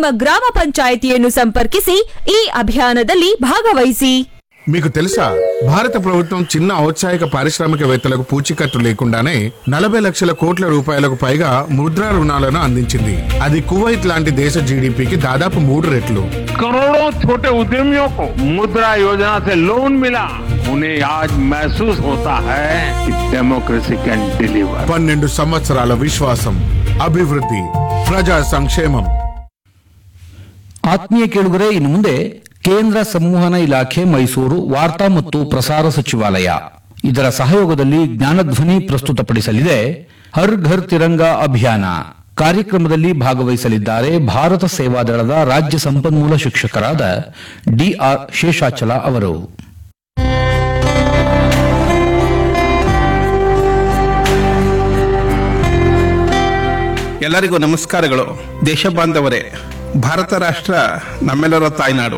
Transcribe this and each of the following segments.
ನಿಮ್ಮ ಗ್ರಾಮ ಪಂಚಾಯಿತಿಯನ್ನು ಸಂಪರ್ಕಿಸಿ ಈ అభియానದಲ್ಲಿ భాగవహిಸಿ మీకు తెలుసా భారత ప్రభుత్వం చిన్న ఔత్సాహిక పారిశ్రామికవేత్తలకు పూచీకత్తు లేకుండానే నలభై లక్షల కోట్ల రూపాయలకు పైగా ముద్రా రుణాలను అందించింది అది కువైట్ లాంటి దేశ జీడిపికి దాదాపు మూడు రెట్లు करोड़ों छोटे उद्यमियों को मुद्रा योजना से लोन मिला उन्हें आज महसूस होता है कि डेमोक्रेसी कैन डिलीवर పన్నెండు సంవత్సరాల విశ్వాసం అభివృద్ధి ప్రజా సంక్షేమం ಆತ್ಮೀಯ ಕೇಳುಗರೆ ಇನ್ನು ಮುಂದೆ ಕೇಂದ್ರ ಸಂವಹನ ಇಲಾಖೆ ಮೈಸೂರು ವಾರ್ತಾ ಮತ್ತು ಪ್ರಸಾರ ಸಚಿವಾಲಯ ಇದರ ಸಹಯೋಗದಲ್ಲಿ ಜ್ಞಾನಧ್ವನಿ ಪ್ರಸ್ತುತಪಡಿಸಲಿದೆ ಹರ್ ಘರ್ ತಿರಂಗ ಅಭಿಯಾನ ಕಾರ್ಯಕ್ರಮದಲ್ಲಿ ಭಾಗವಹಿಸಲಿದ್ದಾರೆ ಭಾರತ ಸೇವಾದಳದ ರಾಜ್ಯ ಸಂಪನ್ಮೂಲ ಶಿಕ್ಷಕರಾದ ಡಿಆರ್ ಶೇಷಾಚಲ ಅವರು ಎಲ್ಲರಿಗೂ ನಮಸ್ಕಾರಗಳು ದೇಶ ಬಾಂಧವರೇ ಭಾರತ ರಾಷ್ಟ್ರ ನಮ್ಮೆಲ್ಲರ ತಾಯ್ನಾಡು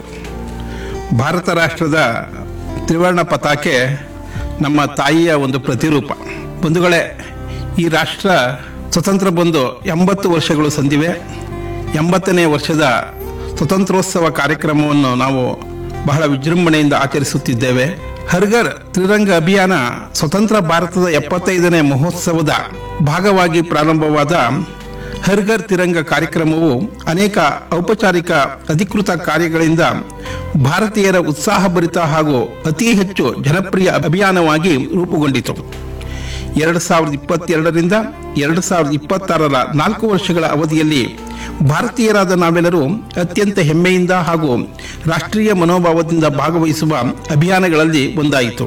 ಭಾರತ ರಾಷ್ಟ್ರದ ತ್ರಿವರ್ಣ ಪತಾಕೆ ನಮ್ಮ ತಾಯಿಯ ಒಂದು ಪ್ರತಿರೂಪ ಬಂಧುಗಳೇ ಈ ರಾಷ್ಟ್ರ ಸ್ವತಂತ್ರ ಬಂದು ಎಂಬತ್ತು ವರ್ಷಗಳು ಸಂದಿವೆ ಎಂಬತ್ತನೇ ವರ್ಷದ ಸ್ವತಂತ್ರೋತ್ಸವ ಕಾರ್ಯಕ್ರಮವನ್ನು ನಾವು ಬಹಳ ವಿಜೃಂಭಣೆಯಿಂದ ಆಚರಿಸುತ್ತಿದ್ದೇವೆ ಹರ್ಗರ್ ತ್ರಿರಂಗ ಅಭಿಯಾನ ಸ್ವತಂತ್ರ ಭಾರತದ ಎಪ್ಪತ್ತೈದನೇ ಮಹೋತ್ಸವದ ಭಾಗವಾಗಿ ಪ್ರಾರಂಭವಾದ ಹರ್ಗರ್ ತಿರಂಗ ಕಾರ್ಯಕ್ರಮವು ಅನೇಕ ಔಪಚಾರಿಕ ಅಧಿಕೃತ ಕಾರ್ಯಗಳಿಂದ ಭಾರತೀಯರ ಉತ್ಸಾಹಭರಿತ ಹಾಗೂ ಅತಿ ಹೆಚ್ಚು ಜನಪ್ರಿಯ ಅಭಿಯಾನವಾಗಿ ರೂಪುಗೊಂಡಿತು ಎರಡು ಸಾವಿರದ ಇಪ್ಪತ್ತೆರಡರಿಂದ ಎರಡು ಸಾವಿರದ ಇಪ್ಪತ್ತಾರರ ನಾಲ್ಕು ವರ್ಷಗಳ ಅವಧಿಯಲ್ಲಿ ಭಾರತೀಯರಾದ ನಾವೆಲ್ಲರೂ ಅತ್ಯಂತ ಹೆಮ್ಮೆಯಿಂದ ಹಾಗೂ ರಾಷ್ಟ್ರೀಯ ಮನೋಭಾವದಿಂದ ಭಾಗವಹಿಸುವ ಅಭಿಯಾನಗಳಲ್ಲಿ ಒಂದಾಯಿತು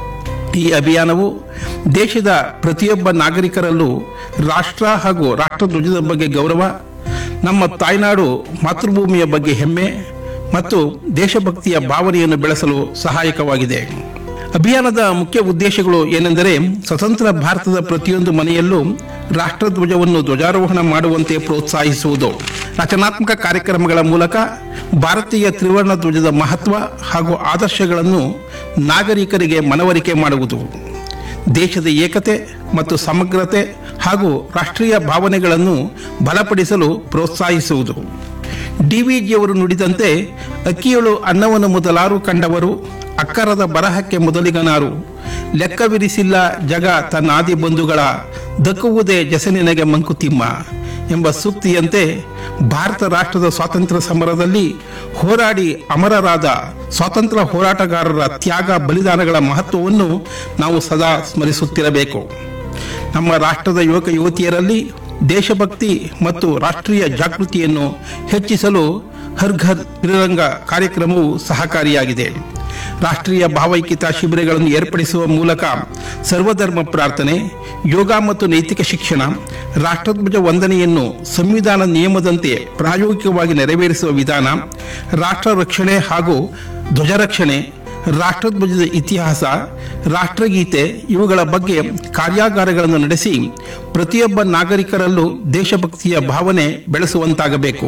ಈ ಅಭಿಯಾನವು ದೇಶದ ಪ್ರತಿಯೊಬ್ಬ ನಾಗರಿಕರಲ್ಲೂ ರಾಷ್ಟ್ರ ಹಾಗೂ ರಾಷ್ಟ್ರಧ್ವಜದ ಬಗ್ಗೆ ಗೌರವ ನಮ್ಮ ತಾಯ್ನಾಡು ಮಾತೃಭೂಮಿಯ ಬಗ್ಗೆ ಹೆಮ್ಮೆ ಮತ್ತು ದೇಶಭಕ್ತಿಯ ಭಾವನೆಯನ್ನು ಬೆಳೆಸಲು ಸಹಾಯಕವಾಗಿದೆ ಅಭಿಯಾನದ ಮುಖ್ಯ ಉದ್ದೇಶಗಳು ಏನೆಂದರೆ ಸ್ವತಂತ್ರ ಭಾರತದ ಪ್ರತಿಯೊಂದು ಮನೆಯಲ್ಲೂ ರಾಷ್ಟ್ರಧ್ವಜವನ್ನು ಧ್ವಜಾರೋಹಣ ಮಾಡುವಂತೆ ಪ್ರೋತ್ಸಾಹಿಸುವುದು ರಚನಾತ್ಮಕ ಕಾರ್ಯಕ್ರಮಗಳ ಮೂಲಕ ಭಾರತೀಯ ತ್ರಿವರ್ಣ ಧ್ವಜದ ಮಹತ್ವ ಹಾಗೂ ಆದರ್ಶಗಳನ್ನು ನಾಗರಿಕರಿಗೆ ಮನವರಿಕೆ ಮಾಡುವುದು ದೇಶದ ಏಕತೆ ಮತ್ತು ಸಮಗ್ರತೆ ಹಾಗೂ ರಾಷ್ಟ್ರೀಯ ಭಾವನೆಗಳನ್ನು ಬಲಪಡಿಸಲು ಪ್ರೋತ್ಸಾಹಿಸುವುದು ಡಿವಿಜಿಯವರು ನುಡಿದಂತೆ ಅಕ್ಕಿಯಳು ಅನ್ನವನ್ನು ಮೊದಲಾರು ಕಂಡವರು ಅಕ್ಕರದ ಬರಹಕ್ಕೆ ಮೊದಲಿಗನಾರು ಲೆಕ್ಕವಿರಿಸಿಲ್ಲ ಜಗ ತನ್ನ ಆದಿ ಬಂಧುಗಳ ದಕ್ಕುವುದೇ ಜಸನಿನಗೆ ಮಂಕುತಿಮ್ಮ ಎಂಬ ಸೂಕ್ತಿಯಂತೆ ಭಾರತ ರಾಷ್ಟ್ರದ ಸ್ವಾತಂತ್ರ್ಯ ಸಮರದಲ್ಲಿ ಹೋರಾಡಿ ಅಮರರಾದ ಸ್ವಾತಂತ್ರ್ಯ ಹೋರಾಟಗಾರರ ತ್ಯಾಗ ಬಲಿದಾನಗಳ ಮಹತ್ವವನ್ನು ನಾವು ಸದಾ ಸ್ಮರಿಸುತ್ತಿರಬೇಕು ನಮ್ಮ ರಾಷ್ಟ್ರದ ಯುವಕ ಯುವತಿಯರಲ್ಲಿ ದೇಶಭಕ್ತಿ ಮತ್ತು ರಾಷ್ಟ್ರೀಯ ಜಾಗೃತಿಯನ್ನು ಹೆಚ್ಚಿಸಲು ಹರ್ ಘರ್ ತ್ರಿರಂಗ ಕಾರ್ಯಕ್ರಮವು ಸಹಕಾರಿಯಾಗಿದೆ ರಾಷ್ಟ್ರೀಯ ಭಾವೈಕ್ಯತಾ ಶಿಬಿರಗಳನ್ನು ಏರ್ಪಡಿಸುವ ಮೂಲಕ ಸರ್ವಧರ್ಮ ಪ್ರಾರ್ಥನೆ ಯೋಗ ಮತ್ತು ನೈತಿಕ ಶಿಕ್ಷಣ ರಾಷ್ಟ್ರಧ್ವಜ ವಂದನೆಯನ್ನು ಸಂವಿಧಾನ ನಿಯಮದಂತೆ ಪ್ರಾಯೋಗಿಕವಾಗಿ ನೆರವೇರಿಸುವ ವಿಧಾನ ರಾಷ್ಟ್ರ ರಕ್ಷಣೆ ಹಾಗೂ ಧ್ವಜರಕ್ಷಣೆ ರಾಷ್ಟ್ರಧ್ವಜದ ಇತಿಹಾಸ ರಾಷ್ಟ್ರಗೀತೆ ಇವುಗಳ ಬಗ್ಗೆ ಕಾರ್ಯಾಗಾರಗಳನ್ನು ನಡೆಸಿ ಪ್ರತಿಯೊಬ್ಬ ನಾಗರಿಕರಲ್ಲೂ ದೇಶಭಕ್ತಿಯ ಭಾವನೆ ಬೆಳೆಸುವಂತಾಗಬೇಕು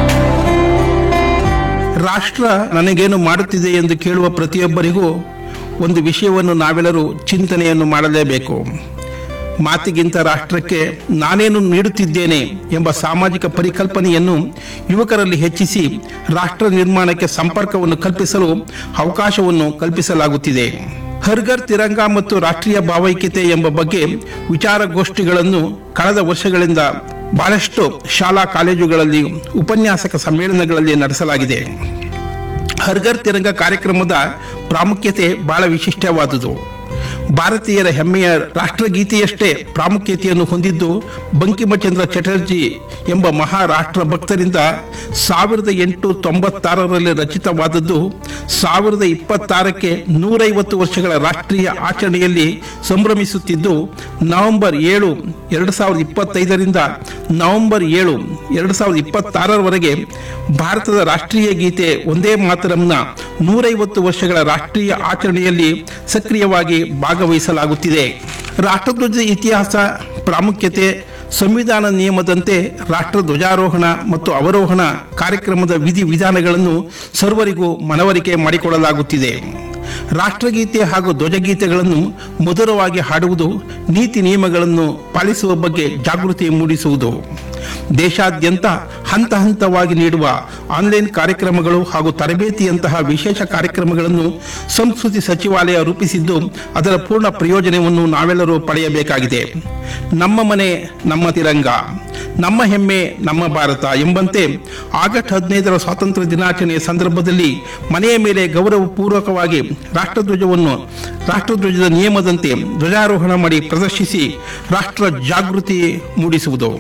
ರಾಷ್ಟ್ರ ನನಗೇನು ಮಾಡುತ್ತಿದೆ ಎಂದು ಕೇಳುವ ಪ್ರತಿಯೊಬ್ಬರಿಗೂ ಒಂದು ವಿಷಯವನ್ನು ನಾವೆಲ್ಲರೂ ಚಿಂತನೆಯನ್ನು ಮಾಡಲೇಬೇಕು ಮಾತಿಗಿಂತ ರಾಷ್ಟ್ರಕ್ಕೆ ನಾನೇನು ನೀಡುತ್ತಿದ್ದೇನೆ ಎಂಬ ಸಾಮಾಜಿಕ ಪರಿಕಲ್ಪನೆಯನ್ನು ಯುವಕರಲ್ಲಿ ಹೆಚ್ಚಿಸಿ ರಾಷ್ಟ್ರ ನಿರ್ಮಾಣಕ್ಕೆ ಸಂಪರ್ಕವನ್ನು ಕಲ್ಪಿಸಲು ಅವಕಾಶವನ್ನು ಕಲ್ಪಿಸಲಾಗುತ್ತಿದೆ ಹರ್ಗರ್ ತಿರಂಗ ಮತ್ತು ರಾಷ್ಟ್ರೀಯ ಭಾವೈಕ್ಯತೆ ಎಂಬ ಬಗ್ಗೆ ವಿಚಾರಗೋಷ್ಠಿಗಳನ್ನು ಕಳೆದ ವರ್ಷಗಳಿಂದ ಬಹಳಷ್ಟು ಶಾಲಾ ಕಾಲೇಜುಗಳಲ್ಲಿ ಉಪನ್ಯಾಸಕ ಸಮ್ಮೇಳನಗಳಲ್ಲಿ ನಡೆಸಲಾಗಿದೆ ಹರ್ಗರ್ ತಿರಂಗ ಕಾರ್ಯಕ್ರಮದ ಪ್ರಾಮುಖ್ಯತೆ ಬಹಳ ವಿಶಿಷ್ಟವಾದುದು ಭಾರತೀಯರ ಹೆಮ್ಮೆಯ ರಾಷ್ಟ್ರಗೀತೆಯಷ್ಟೇ ಪ್ರಾಮುಖ್ಯತೆಯನ್ನು ಹೊಂದಿದ್ದು ಬಂಕಿಮಚಂದ್ರ ಚಟರ್ಜಿ ಎಂಬ ಮಹಾರಾಷ್ಟ್ರ ಭಕ್ತರಿಂದ ಸಾವಿರದ ಎಂಟು ತೊಂಬತ್ತಾರರಲ್ಲಿ ರಚಿತವಾದದ್ದು ಸಾವಿರದ ಇಪ್ಪತ್ತಾರಕ್ಕೆ ನೂರೈವತ್ತು ವರ್ಷಗಳ ರಾಷ್ಟ್ರೀಯ ಆಚರಣೆಯಲ್ಲಿ ಸಂಭ್ರಮಿಸುತ್ತಿದ್ದು ನವೆಂಬರ್ ಏಳು ಎರಡು ಸಾವಿರದ ಇಪ್ಪತ್ತೈದರಿಂದ ನವೆಂಬರ್ ಏಳು ಎರಡು ಸಾವಿರದ ಇಪ್ಪತ್ತಾರರವರೆಗೆ ಭಾರತದ ರಾಷ್ಟ್ರೀಯ ಗೀತೆ ಒಂದೇ ಮಾತರಂನ ನೂರೈವತ್ತು ವರ್ಷಗಳ ರಾಷ್ಟ್ರೀಯ ಆಚರಣೆಯಲ್ಲಿ ಸಕ್ರಿಯವಾಗಿ ಭಾಗವಹಿಸಲಾಗುತ್ತಿದೆ ರಾಷ್ಟ್ರಧ್ವಜದ ಇತಿಹಾಸ ಪ್ರಾಮುಖ್ಯತೆ ಸಂವಿಧಾನ ನಿಯಮದಂತೆ ರಾಷ್ಟ್ರ ಧ್ವಜಾರೋಹಣ ಮತ್ತು ಅವರೋಹಣ ಕಾರ್ಯಕ್ರಮದ ವಿಧಿ ವಿಧಾನಗಳನ್ನು ಸರ್ವರಿಗೂ ಮನವರಿಕೆ ಮಾಡಿಕೊಡಲಾಗುತ್ತಿದೆ ರಾಷ್ಟ್ರಗೀತೆ ಹಾಗೂ ಧ್ವಜಗೀತೆಗಳನ್ನು ಮಧುರವಾಗಿ ಹಾಡುವುದು ನೀತಿ ನಿಯಮಗಳನ್ನು ಪಾಲಿಸುವ ಬಗ್ಗೆ ಜಾಗೃತಿ ಮೂಡಿಸುವುದು ದೇಶಾದ್ಯಂತ ಹಂತ ಹಂತವಾಗಿ ನೀಡುವ ಆನ್ಲೈನ್ ಕಾರ್ಯಕ್ರಮಗಳು ಹಾಗೂ ತರಬೇತಿಯಂತಹ ವಿಶೇಷ ಕಾರ್ಯಕ್ರಮಗಳನ್ನು ಸಂಸ್ಕೃತಿ ಸಚಿವಾಲಯ ರೂಪಿಸಿದ್ದು ಅದರ ಪೂರ್ಣ ಪ್ರಯೋಜನವನ್ನು ನಾವೆಲ್ಲರೂ ಪಡೆಯಬೇಕಾಗಿದೆ ನಮ್ಮ ಮನೆ ನಮ್ಮ ತಿರಂಗ ನಮ್ಮ ಹೆಮ್ಮೆ ನಮ್ಮ ಭಾರತ ಎಂಬಂತೆ ಆಗಸ್ಟ್ ಹದಿನೈದರ ಸ್ವಾತಂತ್ರ್ಯ ದಿನಾಚರಣೆಯ ಸಂದರ್ಭದಲ್ಲಿ ಮನೆಯ ಮೇಲೆ ಗೌರವಪೂರ್ವಕವಾಗಿ ರಾಷ್ಟ್ರಧ್ವಜವನ್ನು ರಾಷ್ಟ್ರಧ್ವಜದ ನಿಯಮದಂತೆ ಧ್ವಜಾರೋಹಣ ಮಾಡಿ ಪ್ರದರ್ಶಿಸಿ ರಾಷ್ಟ್ರ ಜಾಗೃತಿ ಮೂಡಿಸುವುದು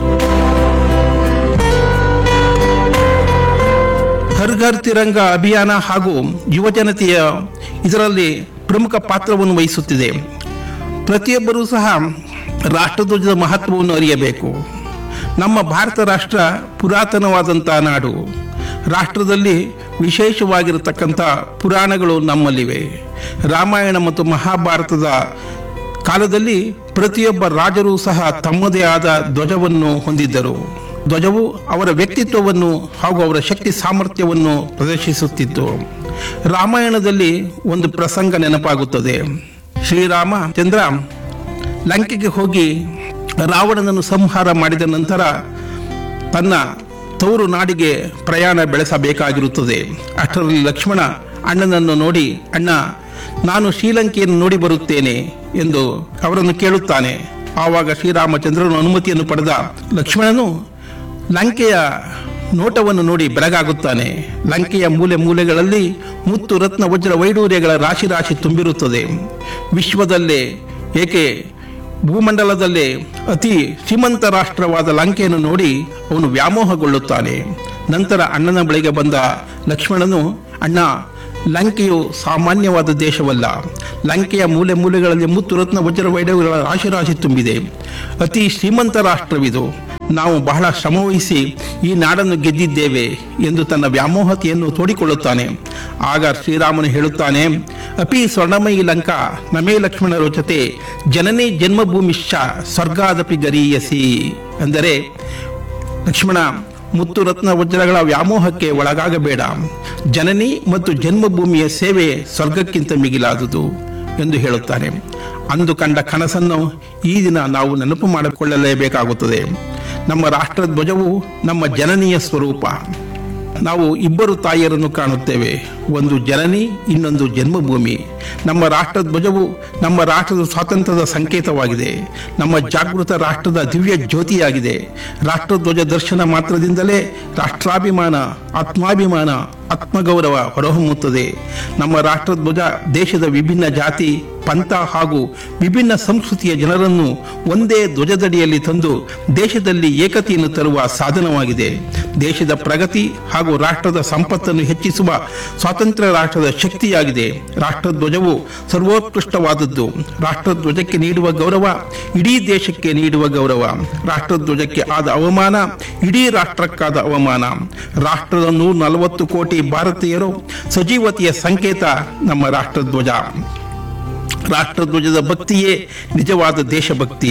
ಹರ್ ಘರ್ ತಿರಂಗ ಅಭಿಯಾನ ಹಾಗೂ ಯುವಜನತೆಯ ಇದರಲ್ಲಿ ಪ್ರಮುಖ ಪಾತ್ರವನ್ನು ವಹಿಸುತ್ತಿದೆ ಪ್ರತಿಯೊಬ್ಬರೂ ಸಹ ರಾಷ್ಟ್ರಧ್ವಜದ ಮಹತ್ವವನ್ನು ಅರಿಯಬೇಕು ನಮ್ಮ ಭಾರತ ರಾಷ್ಟ್ರ ಪುರಾತನವಾದಂಥ ನಾಡು ರಾಷ್ಟ್ರದಲ್ಲಿ ವಿಶೇಷವಾಗಿರತಕ್ಕಂಥ ಪುರಾಣಗಳು ನಮ್ಮಲ್ಲಿವೆ ರಾಮಾಯಣ ಮತ್ತು ಮಹಾಭಾರತದ ಕಾಲದಲ್ಲಿ ಪ್ರತಿಯೊಬ್ಬ ರಾಜರು ಸಹ ತಮ್ಮದೇ ಆದ ಧ್ವಜವನ್ನು ಹೊಂದಿದ್ದರು ಧ್ವಜವು ಅವರ ವ್ಯಕ್ತಿತ್ವವನ್ನು ಹಾಗೂ ಅವರ ಶಕ್ತಿ ಸಾಮರ್ಥ್ಯವನ್ನು ಪ್ರದರ್ಶಿಸುತ್ತಿತ್ತು ರಾಮಾಯಣದಲ್ಲಿ ಒಂದು ಪ್ರಸಂಗ ನೆನಪಾಗುತ್ತದೆ ಶ್ರೀರಾಮ ಚಂದ್ರ ಲಂಕೆಗೆ ಹೋಗಿ ರಾವಣನನ್ನು ಸಂಹಾರ ಮಾಡಿದ ನಂತರ ತನ್ನ ತವರು ನಾಡಿಗೆ ಪ್ರಯಾಣ ಬೆಳೆಸಬೇಕಾಗಿರುತ್ತದೆ ಅಷ್ಟರಲ್ಲಿ ಲಕ್ಷ್ಮಣ ಅಣ್ಣನನ್ನು ನೋಡಿ ಅಣ್ಣ ನಾನು ಶ್ರೀಲಂಕೆಯನ್ನು ನೋಡಿ ಬರುತ್ತೇನೆ ಎಂದು ಅವರನ್ನು ಕೇಳುತ್ತಾನೆ ಆವಾಗ ಶ್ರೀರಾಮಚಂದ್ರನು ಅನುಮತಿಯನ್ನು ಪಡೆದ ಲಕ್ಷ್ಮಣನು ಲಂಕೆಯ ನೋಟವನ್ನು ನೋಡಿ ಬೆರಗಾಗುತ್ತಾನೆ ಲಂಕೆಯ ಮೂಲೆ ಮೂಲೆಗಳಲ್ಲಿ ಮುತ್ತು ರತ್ನ ವಜ್ರ ವೈಡೂರ್ಯಗಳ ರಾಶಿ ರಾಶಿ ತುಂಬಿರುತ್ತದೆ ವಿಶ್ವದಲ್ಲೇ ಏಕೆ ಭೂಮಂಡಲದಲ್ಲೇ ಅತಿ ಶ್ರೀಮಂತ ರಾಷ್ಟ್ರವಾದ ಲಂಕೆಯನ್ನು ನೋಡಿ ಅವನು ವ್ಯಾಮೋಹಗೊಳ್ಳುತ್ತಾನೆ ನಂತರ ಅಣ್ಣನ ಬಳಿಗೆ ಬಂದ ಲಕ್ಷ್ಮಣನು ಅಣ್ಣ ಲಂಕೆಯು ಸಾಮಾನ್ಯವಾದ ದೇಶವಲ್ಲ ಲಂಕೆಯ ಮೂಲೆ ಮೂಲೆಗಳಲ್ಲಿ ಮುತ್ತು ರತ್ನ ವಜ್ರ ವೈಡವ್ಯಗಳ ರಾಶಿ ರಾಶಿ ತುಂಬಿದೆ ಅತಿ ಶ್ರೀಮಂತ ರಾಷ್ಟ್ರವಿದು ನಾವು ಬಹಳ ಶ್ರಮವಹಿಸಿ ಈ ನಾಡನ್ನು ಗೆದ್ದಿದ್ದೇವೆ ಎಂದು ತನ್ನ ವ್ಯಾಮೋಹತೆಯನ್ನು ತೋಡಿಕೊಳ್ಳುತ್ತಾನೆ ಆಗ ಶ್ರೀರಾಮನು ಹೇಳುತ್ತಾನೆ ಅಪಿ ಸ್ವರ್ಣಮಯಿ ಲಂಕಾ ನಮೇ ಲಕ್ಷ್ಮಣರ ಜೊತೆ ಜನನೇ ಜನ್ಮಭೂಮಿಶ್ಚ ಸ್ವರ್ಗಾದಪಿ ಗರೀಯಸಿ ಅಂದರೆ ಲಕ್ಷ್ಮಣ ಮುತ್ತು ರತ್ನ ವಜ್ರಗಳ ವ್ಯಾಮೋಹಕ್ಕೆ ಒಳಗಾಗಬೇಡ ಜನನಿ ಮತ್ತು ಜನ್ಮಭೂಮಿಯ ಸೇವೆ ಸ್ವರ್ಗಕ್ಕಿಂತ ಮಿಗಿಲಾದುದು ಎಂದು ಹೇಳುತ್ತಾನೆ ಅಂದು ಕಂಡ ಕನಸನ್ನು ಈ ದಿನ ನಾವು ನೆನಪು ಮಾಡಿಕೊಳ್ಳಲೇಬೇಕಾಗುತ್ತದೆ ನಮ್ಮ ರಾಷ್ಟ್ರಧ್ವಜವು ನಮ್ಮ ಜನನೀಯ ಸ್ವರೂಪ ನಾವು ಇಬ್ಬರು ತಾಯಿಯರನ್ನು ಕಾಣುತ್ತೇವೆ ಒಂದು ಜನನಿ ಇನ್ನೊಂದು ಜನ್ಮಭೂಮಿ ನಮ್ಮ ರಾಷ್ಟ್ರಧ್ವಜವು ನಮ್ಮ ರಾಷ್ಟ್ರದ ಸ್ವಾತಂತ್ರ್ಯದ ಸಂಕೇತವಾಗಿದೆ ನಮ್ಮ ಜಾಗೃತ ರಾಷ್ಟ್ರದ ದಿವ್ಯ ಜ್ಯೋತಿಯಾಗಿದೆ ರಾಷ್ಟ್ರಧ್ವಜ ದರ್ಶನ ಮಾತ್ರದಿಂದಲೇ ರಾಷ್ಟ್ರಾಭಿಮಾನ ಆತ್ಮಾಭಿಮಾನ ಆತ್ಮಗೌರವ ಹೊರಹೊಮ್ಮುತ್ತದೆ ನಮ್ಮ ರಾಷ್ಟ್ರಧ್ವಜ ದೇಶದ ವಿಭಿನ್ನ ಜಾತಿ ಪಂಥ ಹಾಗೂ ವಿಭಿನ್ನ ಸಂಸ್ಕೃತಿಯ ಜನರನ್ನು ಒಂದೇ ಧ್ವಜದಡಿಯಲ್ಲಿ ತಂದು ದೇಶದಲ್ಲಿ ಏಕತೆಯನ್ನು ತರುವ ಸಾಧನವಾಗಿದೆ ದೇಶದ ಪ್ರಗತಿ ಹಾಗೂ ರಾಷ್ಟ್ರದ ಸಂಪತ್ತನ್ನು ಹೆಚ್ಚಿಸುವ ಸ್ವಾತಂತ್ರ್ಯ ರಾಷ್ಟ್ರದ ಶಕ್ತಿಯಾಗಿದೆ ರಾಷ್ಟ್ರಧ್ವಜವು ಸರ್ವೋತ್ಕೃಷ್ಟವಾದದ್ದು ರಾಷ್ಟ್ರಧ್ವಜಕ್ಕೆ ನೀಡುವ ಗೌರವ ಇಡೀ ದೇಶಕ್ಕೆ ನೀಡುವ ಗೌರವ ರಾಷ್ಟ್ರಧ್ವಜಕ್ಕೆ ಆದ ಅವಮಾನ ಇಡೀ ರಾಷ್ಟ್ರಕ್ಕಾದ ಅವಮಾನ ರಾಷ್ಟ್ರದ ನೂರ ನಲವತ್ತು ಕೋಟಿ ಭಾರತೀಯರು ಸಜೀವತೆಯ ಸಂಕೇತ ನಮ್ಮ ರಾಷ್ಟ್ರಧ್ವಜ ರಾಷ್ಟ್ರಧ್ವಜದ ಭಕ್ತಿಯೇ ನಿಜವಾದ ದೇಶಭಕ್ತಿ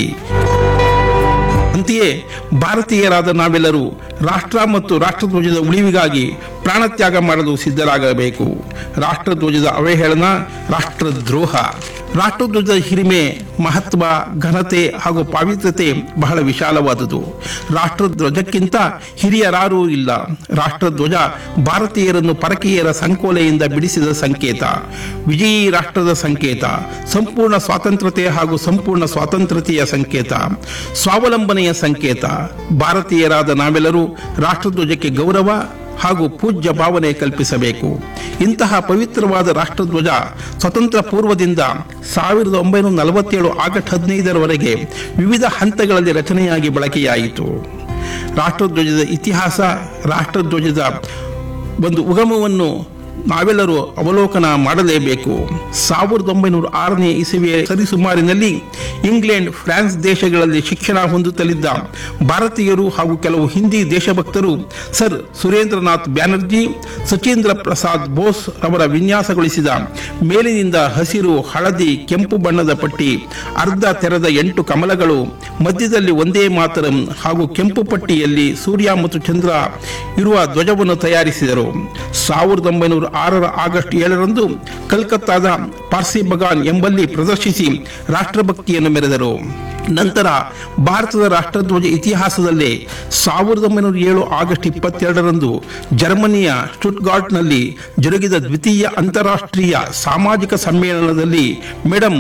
ಅಂತೆಯೇ ಭಾರತೀಯರಾದ ನಾವೆಲ್ಲರೂ ರಾಷ್ಟ್ರ ಮತ್ತು ರಾಷ್ಟ್ರಧ್ವಜದ ಉಳಿವಿಗಾಗಿ ಪ್ರಾಣತ್ಯಾಗ ಮಾಡಲು ಸಿದ್ಧರಾಗಬೇಕು ರಾಷ್ಟ್ರಧ್ವಜದ ಅವಹೇಳನ ರಾಷ್ಟ್ರದ್ರೋಹ ರಾಷ್ಟ್ರಧ್ವಜದ ಹಿರಿಮೆ ಮಹತ್ವ ಘನತೆ ಹಾಗೂ ಪಾವಿತ್ರತೆ ಬಹಳ ವಿಶಾಲವಾದುದು ರಾಷ್ಟ್ರಧ್ವಜಕ್ಕಿಂತ ಹಿರಿಯರಾರೂ ಇಲ್ಲ ರಾಷ್ಟ್ರಧ್ವಜ ಭಾರತೀಯರನ್ನು ಪರಕೀಯರ ಸಂಕೋಲೆಯಿಂದ ಬಿಡಿಸಿದ ಸಂಕೇತ ವಿಜಯೀ ರಾಷ್ಟ್ರದ ಸಂಕೇತ ಸಂಪೂರ್ಣ ಸ್ವಾತಂತ್ರ್ಯತೆ ಹಾಗೂ ಸಂಪೂರ್ಣ ಸ್ವಾತಂತ್ರ್ಯತೆಯ ಸಂಕೇತ ಸ್ವಾವಲಂಬನೆಯ ಸಂಕೇತ ಭಾರತೀಯರಾದ ನಾವೆಲ್ಲರೂ ರಾಷ್ಟ್ರಧ್ವಜಕ್ಕೆ ಗೌರವ ಹಾಗೂ ಪೂಜ್ಯ ಭಾವನೆ ಕಲ್ಪಿಸಬೇಕು ಇಂತಹ ಪವಿತ್ರವಾದ ರಾಷ್ಟ್ರಧ್ವಜ ಸ್ವತಂತ್ರ ಪೂರ್ವದಿಂದ ಸಾವಿರದ ಒಂಬೈನೂರ ನಲವತ್ತೇಳು ಆಗಸ್ಟ್ ಹದಿನೈದರವರೆಗೆ ವಿವಿಧ ಹಂತಗಳಲ್ಲಿ ರಚನೆಯಾಗಿ ಬಳಕೆಯಾಯಿತು ರಾಷ್ಟ್ರಧ್ವಜದ ಇತಿಹಾಸ ರಾಷ್ಟ್ರಧ್ವಜದ ಒಂದು ಉಗಮವನ್ನು ನಾವೆಲ್ಲರೂ ಅವಲೋಕನ ಮಾಡಲೇಬೇಕು ಸಾವಿರದ ಒಂಬೈನೂರ ಆರನೇ ಇಸವಿಯ ಸರಿಸುಮಾರಿನಲ್ಲಿ ಇಂಗ್ಲೆಂಡ್ ಫ್ರಾನ್ಸ್ ದೇಶಗಳಲ್ಲಿ ಶಿಕ್ಷಣ ಹೊಂದುತ್ತಲಿದ್ದ ಭಾರತೀಯರು ಹಾಗೂ ಕೆಲವು ಹಿಂದಿ ದೇಶಭಕ್ತರು ಸರ್ ಸುರೇಂದ್ರನಾಥ್ ಬ್ಯಾನರ್ಜಿ ಸಚೀಂದ್ರ ಪ್ರಸಾದ್ ಬೋಸ್ ಅವರ ವಿನ್ಯಾಸಗೊಳಿಸಿದ ಮೇಲಿನಿಂದ ಹಸಿರು ಹಳದಿ ಕೆಂಪು ಬಣ್ಣದ ಪಟ್ಟಿ ಅರ್ಧ ತೆರೆದ ಎಂಟು ಕಮಲಗಳು ಮಧ್ಯದಲ್ಲಿ ಒಂದೇ ಮಾತರಂ ಹಾಗೂ ಕೆಂಪು ಪಟ್ಟಿಯಲ್ಲಿ ಸೂರ್ಯ ಮತ್ತು ಚಂದ್ರ ಇರುವ ಧ್ವಜವನ್ನು ತಯಾರಿಸಿದರು ಸಾವಿರದ ಒಂಬೈನೂರ ಒಂಬೈನೂರ ಆರರ ಆಗಸ್ಟ್ ಏಳರಂದು ಕಲ್ಕತ್ತಾದ ಪಾರ್ಸಿ ಬಗಾನ್ ಎಂಬಲ್ಲಿ ಪ್ರದರ್ಶಿಸಿ ರಾಷ್ಟ್ರಭಕ್ತಿಯನ್ನು ಮೆರೆದರು ನಂತರ ಭಾರತದ ರಾಷ್ಟ್ರಧ್ವಜ ಇತಿಹಾಸದಲ್ಲೇ ಸಾವಿರದ ಒಂಬೈನೂರ ಏಳು ಆಗಸ್ಟ್ ಇಪ್ಪತ್ತೆರಡರಂದು ಜರ್ಮನಿಯ ಸ್ಟುಟ್ಗಾರ್ಟ್ನಲ್ಲಿ ಜರುಗಿದ ದ್ವಿತೀಯ ಅಂತಾರಾಷ್ಟ್ರೀಯ ಸಾಮಾಜಿಕ ಸಮ್ಮೇಳನದಲ್ಲಿ ಮೇಡಮ್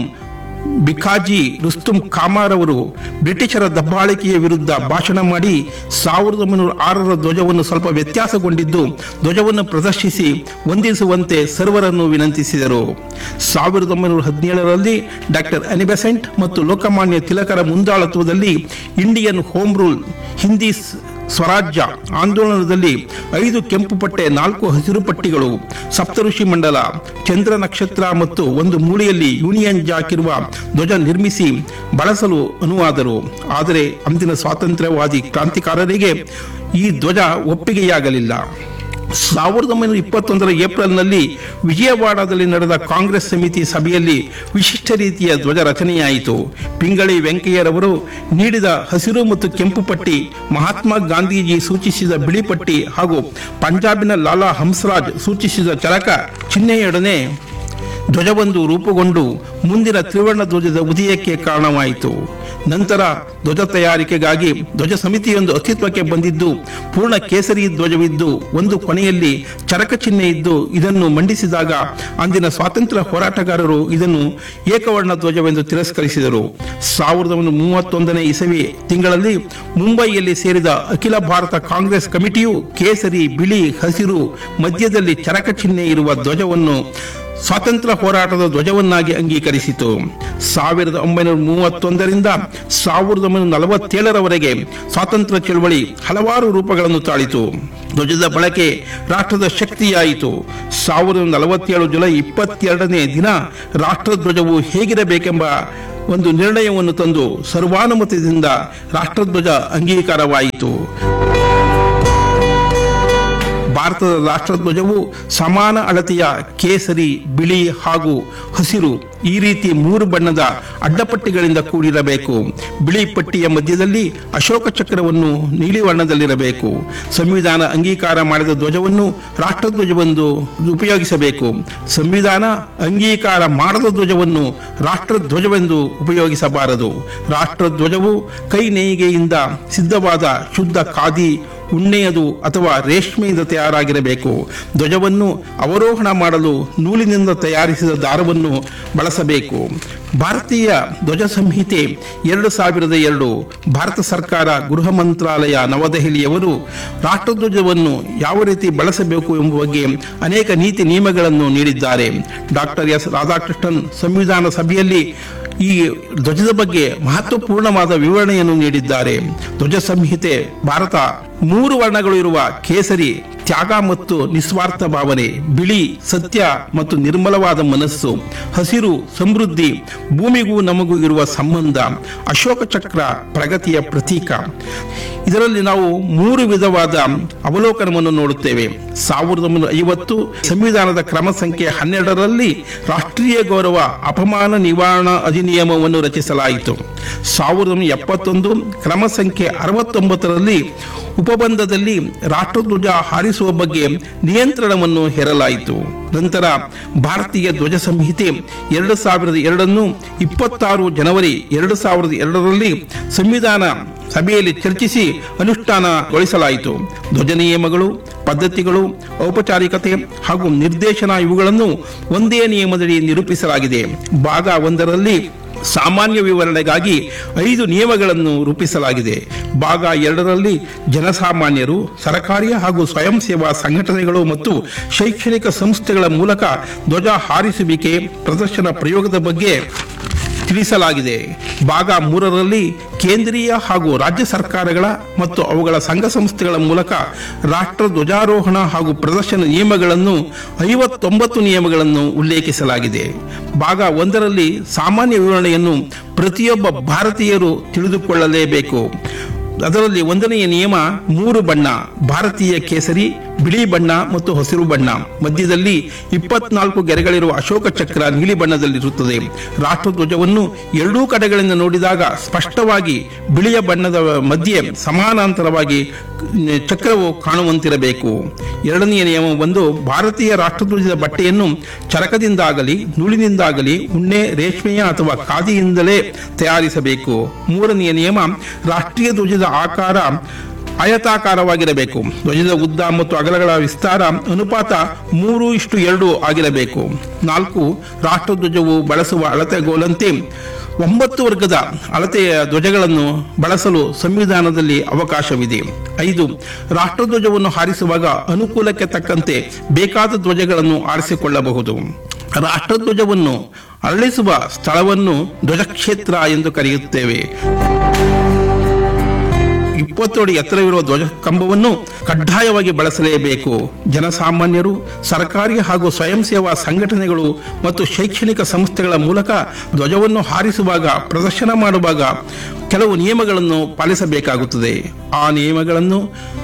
ಬಿಕಾಜಿ ರುಸ್ತುಂ ಕಾಮಾರ್ ಅವರು ಬ್ರಿಟಿಷರ ದಬ್ಬಾಳಿಕೆಯ ವಿರುದ್ಧ ಭಾಷಣ ಮಾಡಿ ಸಾವಿರದ ಒಂಬೈನೂರ ಆರರ ಧ್ವಜವನ್ನು ಸ್ವಲ್ಪ ವ್ಯತ್ಯಾಸಗೊಂಡಿದ್ದು ಧ್ವಜವನ್ನು ಪ್ರದರ್ಶಿಸಿ ವಂದಿಸುವಂತೆ ಸರ್ವರನ್ನು ವಿನಂತಿಸಿದರು ಸಾವಿರದ ಒಂಬೈನೂರ ಹದಿನೇಳರಲ್ಲಿ ಡಾಕ್ಟರ್ ಅನಿಬೆಸೆಂಟ್ ಮತ್ತು ಲೋಕಮಾನ್ಯ ತಿಲಕರ ಮುಂದಾಳತ್ವದಲ್ಲಿ ಇಂಡಿಯನ್ ಹೋಮ್ ರೂಲ್ ಹಿಂದಿ ಸ್- ಸ್ವರಾಜ್ಯ ಆಂದೋಲನದಲ್ಲಿ ಐದು ಕೆಂಪು ಪಟ್ಟೆ ನಾಲ್ಕು ಹಸಿರು ಪಟ್ಟಿಗಳು ಸಪ್ತಋಷಿ ಮಂಡಲ ಚಂದ್ರ ನಕ್ಷತ್ರ ಮತ್ತು ಒಂದು ಮೂಲೆಯಲ್ಲಿ ಯೂನಿಯನ್ ಜಾಕ್ ಇರುವ ಧ್ವಜ ನಿರ್ಮಿಸಿ ಬಳಸಲು ಅನುವಾದರು ಆದರೆ ಅಂದಿನ ಸ್ವಾತಂತ್ರ್ಯವಾದಿ ಕ್ರಾಂತಿಕಾರರಿಗೆ ಈ ಧ್ವಜ ಒಪ್ಪಿಗೆಯಾಗಲಿಲ್ಲ ಸಾವಿರದ ಒಂಬೈನೂರ ಇಪ್ಪತ್ತೊಂದರ ಏಪ್ರಿಲ್ನಲ್ಲಿ ವಿಜಯವಾಡದಲ್ಲಿ ನಡೆದ ಕಾಂಗ್ರೆಸ್ ಸಮಿತಿ ಸಭೆಯಲ್ಲಿ ವಿಶಿಷ್ಟ ರೀತಿಯ ಧ್ವಜ ರಚನೆಯಾಯಿತು ಪಿಂಗಳಿ ವೆಂಕಯ್ಯರವರು ನೀಡಿದ ಹಸಿರು ಮತ್ತು ಕೆಂಪು ಪಟ್ಟಿ ಮಹಾತ್ಮ ಗಾಂಧೀಜಿ ಸೂಚಿಸಿದ ಬಿಳಿ ಪಟ್ಟಿ ಹಾಗೂ ಪಂಜಾಬಿನ ಲಾಲಾ ಹಂಸರಾಜ್ ಸೂಚಿಸಿದ ಚರಕ ಚಿಹ್ನೆಯೊಡನೆ ಧ್ವಜವೊಂದು ರೂಪುಗೊಂಡು ಮುಂದಿನ ತ್ರಿವರ್ಣ ಧ್ವಜದ ಉದಯಕ್ಕೆ ಕಾರಣವಾಯಿತು ನಂತರ ಧ್ವಜ ತಯಾರಿಕೆಗಾಗಿ ಧ್ವಜ ಸಮಿತಿಯೊಂದು ಅಸ್ತಿತ್ವಕ್ಕೆ ಬಂದಿದ್ದು ಪೂರ್ಣ ಕೇಸರಿ ಧ್ವಜವಿದ್ದು ಒಂದು ಕೊನೆಯಲ್ಲಿ ಚರಕ ಚಿಹ್ನೆ ಇದ್ದು ಇದನ್ನು ಮಂಡಿಸಿದಾಗ ಅಂದಿನ ಸ್ವಾತಂತ್ರ್ಯ ಹೋರಾಟಗಾರರು ಇದನ್ನು ಏಕವರ್ಣ ಧ್ವಜವೆಂದು ತಿರಸ್ಕರಿಸಿದರು ಸಾವಿರದ ಒಂಬೈನೂರ ಮೂವತ್ತೊಂದನೇ ಇಸವಿ ತಿಂಗಳಲ್ಲಿ ಮುಂಬೈಯಲ್ಲಿ ಸೇರಿದ ಅಖಿಲ ಭಾರತ ಕಾಂಗ್ರೆಸ್ ಕಮಿಟಿಯು ಕೇಸರಿ ಬಿಳಿ ಹಸಿರು ಮಧ್ಯದಲ್ಲಿ ಚರಕ ಚಿಹ್ನೆ ಇರುವ ಧ್ವಜವನ್ನು ಸ್ವಾತಂತ್ರ್ಯ ಹೋರಾಟದ ಧ್ವಜವನ್ನಾಗಿ ಅಂಗೀಕರಿಸಿತು ಸಾವಿರದ ಒಂಬೈನೂರ ಮೂವತ್ತೊಂದರಿಂದ ಸಾವಿರದ ಒಂಬೈನೂರ ನಲವತ್ತೇಳರವರೆಗೆ ಸ್ವಾತಂತ್ರ್ಯ ಚಳವಳಿ ಹಲವಾರು ರೂಪಗಳನ್ನು ತಾಳಿತು ಧ್ವಜದ ಬಳಕೆ ರಾಷ್ಟ್ರದ ಶಕ್ತಿಯಾಯಿತು ಸಾವಿರದ ನಲವತ್ತೇಳು ಜುಲೈ ಇಪ್ಪತ್ತೆರಡನೇ ದಿನ ರಾಷ್ಟ್ರಧ್ವಜವು ಹೇಗಿರಬೇಕೆಂಬ ಒಂದು ನಿರ್ಣಯವನ್ನು ತಂದು ಸರ್ವಾನುಮತದಿಂದ ರಾಷ್ಟ್ರಧ್ವಜ ಅಂಗೀಕಾರವಾಯಿತು ಭಾರತದ ರಾಷ್ಟ್ರಧ್ವಜವು ಸಮಾನ ಅಳತೆಯ ಕೇಸರಿ ಬಿಳಿ ಹಾಗೂ ಹಸಿರು ಈ ರೀತಿ ಮೂರು ಬಣ್ಣದ ಅಡ್ಡಪಟ್ಟಿಗಳಿಂದ ಕೂಡಿರಬೇಕು ಬಿಳಿ ಪಟ್ಟಿಯ ಮಧ್ಯದಲ್ಲಿ ಅಶೋಕ ಚಕ್ರವನ್ನು ನೀಲಿ ವರ್ಣದಲ್ಲಿರಬೇಕು ಸಂವಿಧಾನ ಅಂಗೀಕಾರ ಮಾಡಿದ ಧ್ವಜವನ್ನು ರಾಷ್ಟ್ರಧ್ವಜವೆಂದು ಉಪಯೋಗಿಸಬೇಕು ಸಂವಿಧಾನ ಅಂಗೀಕಾರ ಮಾಡದ ಧ್ವಜವನ್ನು ರಾಷ್ಟ್ರಧ್ವಜವೆಂದು ಉಪಯೋಗಿಸಬಾರದು ರಾಷ್ಟ್ರಧ್ವಜವು ಕೈ ನೇಯ್ಗೆಯಿಂದ ಸಿದ್ಧವಾದ ಶುದ್ಧ ಖಾದಿ ಉಣ್ಣೆಯದು ಅಥವಾ ರೇಷ್ಮೆಯಿಂದ ತಯಾರಾಗಿರಬೇಕು ಧ್ವಜವನ್ನು ಅವರೋಹಣ ಮಾಡಲು ನೂಲಿನಿಂದ ತಯಾರಿಸಿದ ದಾರವನ್ನು ಬಳಸಬೇಕು ಭಾರತೀಯ ಧ್ವಜ ಸಂಹಿತೆ ಎರಡು ಸಾವಿರದ ಎರಡು ಭಾರತ ಸರ್ಕಾರ ಗೃಹ ಮಂತ್ರಾಲಯ ನವದೆಹಲಿಯವರು ರಾಷ್ಟ್ರಧ್ವಜವನ್ನು ಯಾವ ರೀತಿ ಬಳಸಬೇಕು ಎಂಬ ಬಗ್ಗೆ ಅನೇಕ ನೀತಿ ನಿಯಮಗಳನ್ನು ನೀಡಿದ್ದಾರೆ ಡಾಕ್ಟರ್ ಎಸ್ ರಾಧಾಕೃಷ್ಣನ್ ಸಂವಿಧಾನ ಸಭೆಯಲ್ಲಿ ಈ ಧ್ವಜದ ಬಗ್ಗೆ ಮಹತ್ವಪೂರ್ಣವಾದ ವಿವರಣೆಯನ್ನು ನೀಡಿದ್ದಾರೆ ಧ್ವಜ ಸಂಹಿತೆ ಭಾರತ ಮೂರು ವರ್ಣಗಳು ಇರುವ ಕೇಸರಿ ತ್ಯಾಗ ಮತ್ತು ನಿಸ್ವಾರ್ಥ ಭಾವನೆ ಬಿಳಿ ಸತ್ಯ ಮತ್ತು ನಿರ್ಮಲವಾದ ಮನಸ್ಸು ಹಸಿರು ಸಮೃದ್ಧಿ ಭೂಮಿಗೂ ನಮಗೂ ಇರುವ ಸಂಬಂಧ ಅಶೋಕ ಚಕ್ರ ಪ್ರಗತಿಯ ಪ್ರತೀಕ ಇದರಲ್ಲಿ ನಾವು ಮೂರು ವಿಧವಾದ ಅವಲೋಕನವನ್ನು ನೋಡುತ್ತೇವೆ ಸಾವಿರದ ಒಂಬೈನೂರ ಐವತ್ತು ಸಂವಿಧಾನದ ಕ್ರಮ ಸಂಖ್ಯೆ ಹನ್ನೆರಡರಲ್ಲಿ ರಾಷ್ಟ್ರೀಯ ಗೌರವ ಅಪಮಾನ ನಿವಾರಣಾ ಅಧಿನಿಯಮವನ್ನು ರಚಿಸಲಾಯಿತು ಸಾವಿರದ ಒಂಬೈನೂರ ಎಪ್ಪತ್ತೊಂದು ಕ್ರಮ ಸಂಖ್ಯೆ ಅರವತ್ತೊಂಬತ್ತರಲ್ಲಿ ಉಪಬಂಧದಲ್ಲಿ ರಾಷ್ಟ್ರಧ್ವಜ ಹಾರಿಸುವ ಬಗ್ಗೆ ನಿಯಂತ್ರಣವನ್ನು ಹೇರಲಾಯಿತು ನಂತರ ಭಾರತೀಯ ಧ್ವಜ ಸಂಹಿತೆ ಎರಡು ಸಾವಿರದ ಎರಡನ್ನು ಇಪ್ಪತ್ತಾರು ಜನವರಿ ಎರಡು ಸಾವಿರದ ಎರಡರಲ್ಲಿ ಸಂವಿಧಾನ ಸಭೆಯಲ್ಲಿ ಚರ್ಚಿಸಿ ಅನುಷ್ಠಾನಗೊಳಿಸಲಾಯಿತು ಧ್ವಜ ನಿಯಮಗಳು ಪದ್ಧತಿಗಳು ಔಪಚಾರಿಕತೆ ಹಾಗೂ ನಿರ್ದೇಶನ ಇವುಗಳನ್ನು ಒಂದೇ ನಿಯಮದಡಿ ನಿರೂಪಿಸಲಾಗಿದೆ ಭಾಗ ಒಂದರಲ್ಲಿ ಸಾಮಾನ್ಯ ವಿವರಣೆಗಾಗಿ ಐದು ನಿಯಮಗಳನ್ನು ರೂಪಿಸಲಾಗಿದೆ ಭಾಗ ಎರಡರಲ್ಲಿ ಜನಸಾಮಾನ್ಯರು ಸರಕಾರಿ ಹಾಗೂ ಸ್ವಯಂ ಸೇವಾ ಸಂಘಟನೆಗಳು ಮತ್ತು ಶೈಕ್ಷಣಿಕ ಸಂಸ್ಥೆಗಳ ಮೂಲಕ ಧ್ವಜ ಹಾರಿಸುವಿಕೆ ಪ್ರದರ್ಶನ ಪ್ರಯೋಗದ ಬಗ್ಗೆ ತಿಳಿಸಲಾಗಿದೆ ಭಾಗ ಮೂರರಲ್ಲಿ ಕೇಂದ್ರೀಯ ಹಾಗೂ ರಾಜ್ಯ ಸರ್ಕಾರಗಳ ಮತ್ತು ಅವುಗಳ ಸಂಘ ಸಂಸ್ಥೆಗಳ ಮೂಲಕ ರಾಷ್ಟ್ರ ಧ್ವಜಾರೋಹಣ ಹಾಗೂ ಪ್ರದರ್ಶನ ನಿಯಮಗಳನ್ನು ಐವತ್ತೊಂಬತ್ತು ನಿಯಮಗಳನ್ನು ಉಲ್ಲೇಖಿಸಲಾಗಿದೆ ಭಾಗ ಒಂದರಲ್ಲಿ ಸಾಮಾನ್ಯ ವಿವರಣೆಯನ್ನು ಪ್ರತಿಯೊಬ್ಬ ಭಾರತೀಯರು ತಿಳಿದುಕೊಳ್ಳಲೇಬೇಕು ಅದರಲ್ಲಿ ಒಂದನೆಯ ನಿಯಮ ಮೂರು ಬಣ್ಣ ಭಾರತೀಯ ಕೇಸರಿ ಬಿಳಿ ಬಣ್ಣ ಮತ್ತು ಹಸಿರು ಬಣ್ಣ ಮಧ್ಯದಲ್ಲಿ ಇಪ್ಪತ್ನಾಲ್ಕು ಗೆರೆಗಳಿರುವ ಅಶೋಕ ಚಕ್ರ ನೀಲಿ ಬಣ್ಣದಲ್ಲಿರುತ್ತದೆ ರಾಷ್ಟ್ರಧ್ವಜವನ್ನು ಎರಡೂ ಕಡೆಗಳಿಂದ ನೋಡಿದಾಗ ಸ್ಪಷ್ಟವಾಗಿ ಬಿಳಿಯ ಬಣ್ಣದ ಮಧ್ಯೆ ಸಮಾನಾಂತರವಾಗಿ ಚಕ್ರವು ಕಾಣುವಂತಿರಬೇಕು ಎರಡನೆಯ ನಿಯಮ ಒಂದು ಭಾರತೀಯ ರಾಷ್ಟ್ರಧ್ವಜದ ಬಟ್ಟೆಯನ್ನು ಚರಕದಿಂದಾಗಲಿ ನೂಲಿನಿಂದಾಗಲಿ ಉಣ್ಣೆ ರೇಷ್ಮೆಯ ಅಥವಾ ಖಾದಿಯಿಂದಲೇ ತಯಾರಿಸಬೇಕು ಮೂರನೆಯ ನಿಯಮ ರಾಷ್ಟ್ರೀಯ ಧ್ವಜದ ಆಕಾರ ಆಯತಾಕಾರವಾಗಿರಬೇಕು ಧ್ವಜದ ಉದ್ದ ಮತ್ತು ಅಗಲಗಳ ವಿಸ್ತಾರ ಅನುಪಾತ ಮೂರು ಇಷ್ಟು ಎರಡು ಆಗಿರಬೇಕು ನಾಲ್ಕು ರಾಷ್ಟ್ರಧ್ವಜವು ಬಳಸುವ ಅಳತೆಗೋಲಂತೆ ಒಂಬತ್ತು ವರ್ಗದ ಅಳತೆಯ ಧ್ವಜಗಳನ್ನು ಬಳಸಲು ಸಂವಿಧಾನದಲ್ಲಿ ಅವಕಾಶವಿದೆ ಐದು ರಾಷ್ಟ್ರಧ್ವಜವನ್ನು ಹಾರಿಸುವಾಗ ಅನುಕೂಲಕ್ಕೆ ತಕ್ಕಂತೆ ಬೇಕಾದ ಧ್ವಜಗಳನ್ನು ಆರಿಸಿಕೊಳ್ಳಬಹುದು ರಾಷ್ಟ್ರಧ್ವಜವನ್ನು ಅರಳಿಸುವ ಸ್ಥಳವನ್ನು ಧ್ವಜಕ್ಷೇತ್ರ ಎಂದು ಕರೆಯುತ್ತೇವೆ ಇಪ್ಪತ್ತಡಿ ಎತ್ತರವಿರುವ ಧ್ವಜ ಕಂಬವನ್ನು ಕಡ್ಡಾಯವಾಗಿ ಬಳಸಲೇಬೇಕು ಜನಸಾಮಾನ್ಯರು ಸರ್ಕಾರಿ ಹಾಗೂ ಸ್ವಯಂ ಸೇವಾ ಸಂಘಟನೆಗಳು ಮತ್ತು ಶೈಕ್ಷಣಿಕ ಸಂಸ್ಥೆಗಳ ಮೂಲಕ ಧ್ವಜವನ್ನು ಹಾರಿಸುವಾಗ ಪ್ರದರ್ಶನ ಮಾಡುವಾಗ ಕೆಲವು ನಿಯಮಗಳನ್ನು ಪಾಲಿಸಬೇಕಾಗುತ್ತದೆ ಆ ನಿಯಮಗಳನ್ನು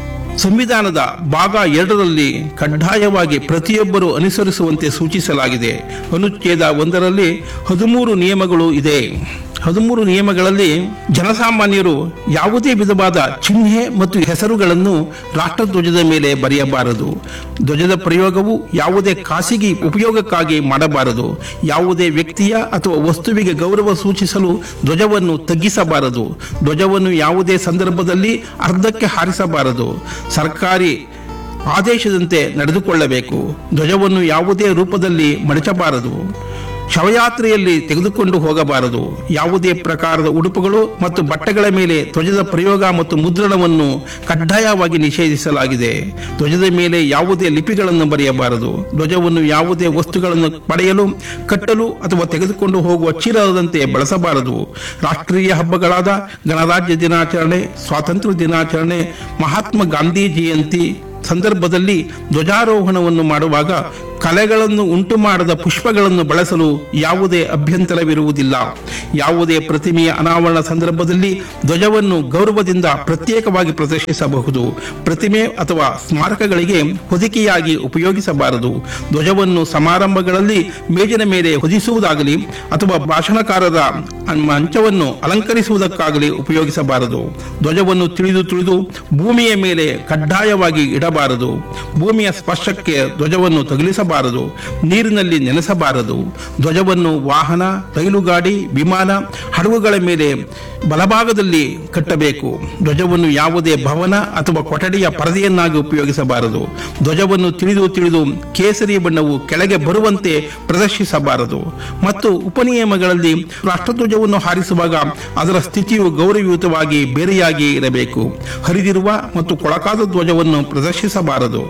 ಸಂವಿಧಾನದ ಭಾಗ ಎರಡರಲ್ಲಿ ಕಡ್ಡಾಯವಾಗಿ ಪ್ರತಿಯೊಬ್ಬರು ಅನುಸರಿಸುವಂತೆ ಸೂಚಿಸಲಾಗಿದೆ ಅನುಚ್ಛೇದ ಒಂದರಲ್ಲಿ ಹದಿಮೂರು ನಿಯಮಗಳು ಇದೆ ಹದಿಮೂರು ನಿಯಮಗಳಲ್ಲಿ ಜನಸಾಮಾನ್ಯರು ಯಾವುದೇ ವಿಧವಾದ ಚಿಹ್ನೆ ಮತ್ತು ಹೆಸರುಗಳನ್ನು ರಾಷ್ಟ್ರಧ್ವಜದ ಮೇಲೆ ಬರೆಯಬಾರದು ಧ್ವಜದ ಪ್ರಯೋಗವು ಯಾವುದೇ ಖಾಸಗಿ ಉಪಯೋಗಕ್ಕಾಗಿ ಮಾಡಬಾರದು ಯಾವುದೇ ವ್ಯಕ್ತಿಯ ಅಥವಾ ವಸ್ತುವಿಗೆ ಗೌರವ ಸೂಚಿಸಲು ಧ್ವಜವನ್ನು ತಗ್ಗಿಸಬಾರದು ಧ್ವಜವನ್ನು ಯಾವುದೇ ಸಂದರ್ಭದಲ್ಲಿ ಅರ್ಧಕ್ಕೆ ಹಾರಿಸಬಾರದು ಸರ್ಕಾರಿ ಆದೇಶದಂತೆ ನಡೆದುಕೊಳ್ಳಬೇಕು ಧ್ವಜವನ್ನು ಯಾವುದೇ ರೂಪದಲ್ಲಿ ಮಡಚಬಾರದು ಶವಯಾತ್ರೆಯಲ್ಲಿ ತೆಗೆದುಕೊಂಡು ಹೋಗಬಾರದು ಯಾವುದೇ ಪ್ರಕಾರದ ಉಡುಪುಗಳು ಮತ್ತು ಬಟ್ಟೆಗಳ ಮೇಲೆ ಧ್ವಜದ ಪ್ರಯೋಗ ಮತ್ತು ಮುದ್ರಣವನ್ನು ಕಡ್ಡಾಯವಾಗಿ ನಿಷೇಧಿಸಲಾಗಿದೆ ಧ್ವಜದ ಮೇಲೆ ಯಾವುದೇ ಲಿಪಿಗಳನ್ನು ಬರೆಯಬಾರದು ಧ್ವಜವನ್ನು ಯಾವುದೇ ವಸ್ತುಗಳನ್ನು ಪಡೆಯಲು ಕಟ್ಟಲು ಅಥವಾ ತೆಗೆದುಕೊಂಡು ಹೋಗುವ ಚೀಲದಂತೆ ಬಳಸಬಾರದು ರಾಷ್ಟ್ರೀಯ ಹಬ್ಬಗಳಾದ ಗಣರಾಜ್ಯ ದಿನಾಚರಣೆ ಸ್ವಾತಂತ್ರ್ಯ ದಿನಾಚರಣೆ ಮಹಾತ್ಮ ಗಾಂಧಿ ಜಯಂತಿ ಸಂದರ್ಭದಲ್ಲಿ ಧ್ವಜಾರೋಹಣವನ್ನು ಮಾಡುವಾಗ ಕಲೆಗಳನ್ನು ಉಂಟು ಮಾಡದ ಪುಷ್ಪಗಳನ್ನು ಬಳಸಲು ಯಾವುದೇ ಅಭ್ಯಂತರವಿರುವುದಿಲ್ಲ ಯಾವುದೇ ಪ್ರತಿಮೆಯ ಅನಾವರಣ ಸಂದರ್ಭದಲ್ಲಿ ಧ್ವಜವನ್ನು ಗೌರವದಿಂದ ಪ್ರತ್ಯೇಕವಾಗಿ ಪ್ರದರ್ಶಿಸಬಹುದು ಪ್ರತಿಮೆ ಅಥವಾ ಸ್ಮಾರಕಗಳಿಗೆ ಹೊದಿಕೆಯಾಗಿ ಉಪಯೋಗಿಸಬಾರದು ಧ್ವಜವನ್ನು ಸಮಾರಂಭಗಳಲ್ಲಿ ಮೇಜಿನ ಮೇಲೆ ಹೊದಿಸುವುದಾಗಲಿ ಅಥವಾ ಭಾಷಣಕಾರರ ಮಂಚವನ್ನು ಅಲಂಕರಿಸುವುದಕ್ಕಾಗಲಿ ಉಪಯೋಗಿಸಬಾರದು ಧ್ವಜವನ್ನು ತಿಳಿದು ತಿಳಿದು ಭೂಮಿಯ ಮೇಲೆ ಕಡ್ಡಾಯವಾಗಿ ಇಡಬಾರದು ಭೂಮಿಯ ಸ್ಪರ್ಶಕ್ಕೆ ಧ್ವಜವನ್ನು ತಗುಲಿಸಬಾರದು ನೀರಿನಲ್ಲಿ ನೆನೆಸಬಾರದು ಧ್ವಜವನ್ನು ವಾಹನ ರೈಲುಗಾಡಿ ವಿಮಾನ ಹಡಗುಗಳ ಮೇಲೆ ಬಲಭಾಗದಲ್ಲಿ ಕಟ್ಟಬೇಕು ಧ್ವಜವನ್ನು ಯಾವುದೇ ಭವನ ಅಥವಾ ಕೊಠಡಿಯ ಪರದೆಯನ್ನಾಗಿ ಉಪಯೋಗಿಸಬಾರದು ಧ್ವಜವನ್ನು ತಿಳಿದು ತಿಳಿದು ಕೇಸರಿ ಬಣ್ಣವು ಕೆಳಗೆ ಬರುವಂತೆ ಪ್ರದರ್ಶಿಸಬಾರದು ಮತ್ತು ಉಪನಿಯಮಗಳಲ್ಲಿ ರಾಷ್ಟ್ರಧ್ವಜವನ್ನು ಹಾರಿಸುವಾಗ ಅದರ ಸ್ಥಿತಿಯು ಗೌರವಯುತವಾಗಿ ಬೇರೆಯಾಗಿ ಇರಬೇಕು ಹರಿದಿರುವ ಮತ್ತು ಕೊಳಕಾದ ಧ್ವಜವನ್ನು ಪ್ರದರ್ಶಿಸಬಾರದು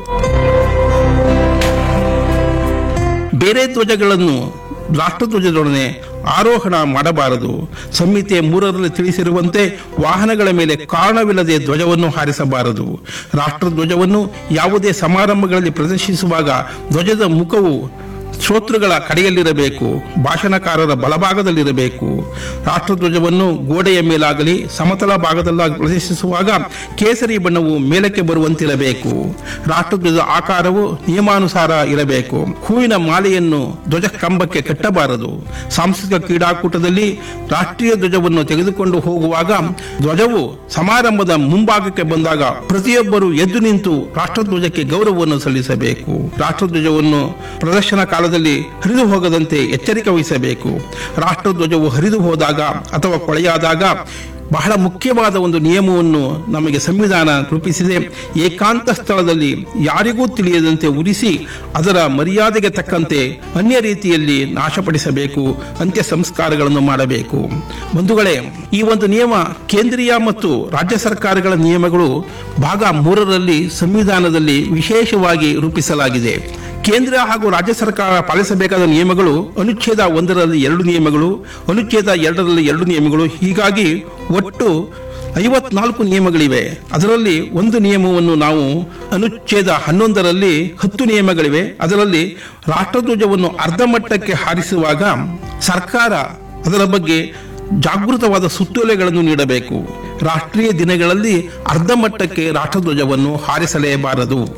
ಬೇರೆ ಧ್ವಜಗಳನ್ನು ರಾಷ್ಟ್ರಧ್ವಜದೊಡನೆ ಆರೋಹಣ ಮಾಡಬಾರದು ಸಂಹಿತೆ ಮೂರರಲ್ಲಿ ತಿಳಿಸಿರುವಂತೆ ವಾಹನಗಳ ಮೇಲೆ ಕಾರಣವಿಲ್ಲದೆ ಧ್ವಜವನ್ನು ಹಾರಿಸಬಾರದು ರಾಷ್ಟ್ರಧ್ವಜವನ್ನು ಯಾವುದೇ ಸಮಾರಂಭಗಳಲ್ಲಿ ಪ್ರದರ್ಶಿಸುವಾಗ ಧ್ವಜದ ಮುಖವು ಶ್ರೋತೃಗಳ ಕಡೆಯಲ್ಲಿರಬೇಕು ಭಾಷಣಕಾರರ ಬಲಭಾಗದಲ್ಲಿರಬೇಕು ರಾಷ್ಟ್ರಧ್ವಜವನ್ನು ಗೋಡೆಯ ಮೇಲಾಗಲಿ ಸಮತಲ ಭಾಗದಲ್ಲಾಗಿ ಪ್ರದರ್ಶಿಸುವಾಗ ಕೇಸರಿ ಬಣ್ಣವು ಮೇಲಕ್ಕೆ ಬರುವಂತಿರಬೇಕು ರಾಷ್ಟ್ರಧ್ವಜದ ಆಕಾರವು ನಿಯಮಾನುಸಾರ ಇರಬೇಕು ಹೂವಿನ ಮಾಲೆಯನ್ನು ಧ್ವಜ ಕಂಬಕ್ಕೆ ಕಟ್ಟಬಾರದು ಸಾಂಸ್ಕೃತಿಕ ಕ್ರೀಡಾಕೂಟದಲ್ಲಿ ರಾಷ್ಟ್ರೀಯ ಧ್ವಜವನ್ನು ತೆಗೆದುಕೊಂಡು ಹೋಗುವಾಗ ಧ್ವಜವು ಸಮಾರಂಭದ ಮುಂಭಾಗಕ್ಕೆ ಬಂದಾಗ ಪ್ರತಿಯೊಬ್ಬರು ಎದ್ದು ನಿಂತು ರಾಷ್ಟ್ರಧ್ವಜಕ್ಕೆ ಗೌರವವನ್ನು ಸಲ್ಲಿಸಬೇಕು ರಾಷ್ಟ್ರಧ್ವಜವನ್ನು ಪ್ರದರ್ಶನ ಕಾಲದಲ್ಲಿ ಹರಿದು ಹೋಗದಂತೆ ಎಚ್ಚರಿಕೆ ವಹಿಸಬೇಕು ರಾಷ್ಟ್ರಧ್ವಜವು ಹರಿದು ಹೋದಾಗ ಅಥವಾ ಕೊಳೆಯಾದಾಗ ಬಹಳ ಮುಖ್ಯವಾದ ಒಂದು ನಿಯಮವನ್ನು ನಮಗೆ ಸಂವಿಧಾನ ರೂಪಿಸಿದೆ ಏಕಾಂತ ಸ್ಥಳದಲ್ಲಿ ಯಾರಿಗೂ ತಿಳಿಯದಂತೆ ಉರಿಸಿ ಅದರ ಮರ್ಯಾದೆಗೆ ತಕ್ಕಂತೆ ಅನ್ಯ ರೀತಿಯಲ್ಲಿ ನಾಶಪಡಿಸಬೇಕು ಅಂತ್ಯ ಸಂಸ್ಕಾರಗಳನ್ನು ಮಾಡಬೇಕು ಬಂಧುಗಳೇ ಈ ಒಂದು ನಿಯಮ ಕೇಂದ್ರೀಯ ಮತ್ತು ರಾಜ್ಯ ಸರ್ಕಾರಗಳ ನಿಯಮಗಳು ಭಾಗ ಮೂರರಲ್ಲಿ ಸಂವಿಧಾನದಲ್ಲಿ ವಿಶೇಷವಾಗಿ ರೂಪಿಸಲಾಗಿದೆ ಕೇಂದ್ರ ಹಾಗೂ ರಾಜ್ಯ ಸರ್ಕಾರ ಪಾಲಿಸಬೇಕಾದ ನಿಯಮಗಳು ಅನುಚ್ಛೇದ ಒಂದರಲ್ಲಿ ಎರಡು ನಿಯಮಗಳು ಅನುಚ್ಛೇದ ಎರಡರಲ್ಲಿ ಎರಡು ನಿಯಮಗಳು ಹೀಗಾಗಿ ಒಟ್ಟು ಐವತ್ನಾಲ್ಕು ನಿಯಮಗಳಿವೆ ಅದರಲ್ಲಿ ಒಂದು ನಿಯಮವನ್ನು ನಾವು ಅನುಚ್ಛೇದ ಹನ್ನೊಂದರಲ್ಲಿ ಹತ್ತು ನಿಯಮಗಳಿವೆ ಅದರಲ್ಲಿ ರಾಷ್ಟ್ರಧ್ವಜವನ್ನು ಅರ್ಧ ಮಟ್ಟಕ್ಕೆ ಹಾರಿಸುವಾಗ ಸರ್ಕಾರ ಅದರ ಬಗ್ಗೆ ಜಾಗೃತವಾದ ಸುತ್ತೋಲೆಗಳನ್ನು ನೀಡಬೇಕು ರಾಷ್ಟ್ರೀಯ ದಿನಗಳಲ್ಲಿ ಅರ್ಧ ಮಟ್ಟಕ್ಕೆ ರಾಷ್ಟ್ರಧ್ವಜವನ್ನು ಹಾರಿಸಲೇಬಾರದು